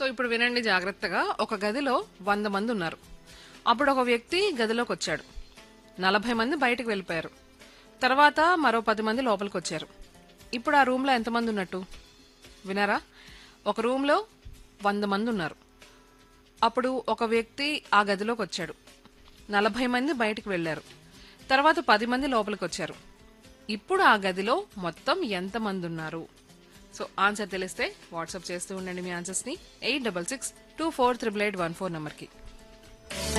ఇప్పుడు వినండి జాగ్రత్తగా ఒక గదిలో వంద మంది ఉన్నారు అప్పుడు ఒక వ్యక్తి గదిలోకి వచ్చాడు నలభై మంది బయటకు వెళ్ళిపోయారు తర్వాత మరో పది మంది లోపలికి వచ్చారు ఇప్పుడు ఆ రూమ్లో ఎంతమంది ఉన్నట్టు వినారా ఒక రూమ్లో వంద మంది ఉన్నారు అప్పుడు ఒక వ్యక్తి ఆ గదిలోకి వచ్చాడు నలభై మంది బయటకు వెళ్ళారు తర్వాత పది మంది లోపలికి వచ్చారు ఇప్పుడు ఆ గదిలో మొత్తం ఎంతమంది ఉన్నారు సో ఆన్సర్ తెలిస్తే వాట్సాప్ చేస్తూ ఉండండి మీ ఆన్సర్స్ని eight double six two four triple eight one four నెంబర్కి